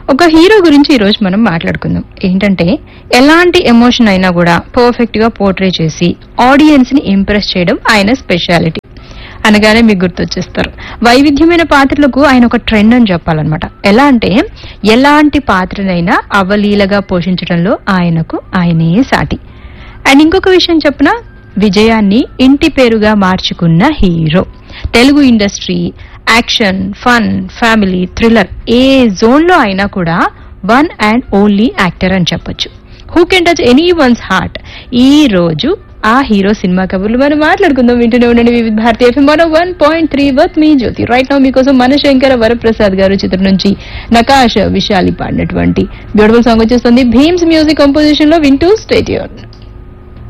ఒక హీరో గురించి ఈ రోజు మనం మాట్లాడుకుందాం ఏంటంటే ఎలాంటి ఎమోషన్ అయినా కూడా పర్ఫెక్ట్ గా పోర్ట్రే చేసి ఆడియన్స్ ని ఇంప్రెస్ చేయడం ఆయన స్పెషాలిటీ అనగానే మీకు గుర్తొచ్చేస్తారు వైవిధ్యమైన పాత్రలకు ఆయన ఒక ట్రెండ్ అని చెప్పాలన్నమాట ఎలా అంటే ఎలాంటి పాత్రనైనా అవలీలగా పోషించడంలో ఆయనకు ఆయనే సాటి అండ్ ఇంకొక విషయం చెప్పిన విజయాన్ని ఇంటి పేరుగా మార్చుకున్న hero Telugu industry action fun family thriller ఏ జోన్ లో అయినా కూడా వన్ అండ్ ఓన్లీ యాక్టర్ అని చెప్పొచ్చు who can touch any one's heart ఈ రోజు ఆ హీరో సినిమా కబుర్లు మనం మాట్లాడుకుందాం వింటూనే ఉండండి వివిధ భారతీయ ఎఫ్ఎం వన్ పాయింట్ త్రీ వర్త్ మీ జ్యోతి రైట్ నౌ మీకోసం మనశంకర వరప్రసాద్ గారు చిత్రం నుంచి నకాష్ విశాలి పాడినటువంటి బ్యూటిఫుల్ సాంగ్ వచ్చేస్తుంది భీమ్స్ మ్యూజిక్ కంపోజిషన్ లో వింటూ స్టేడియం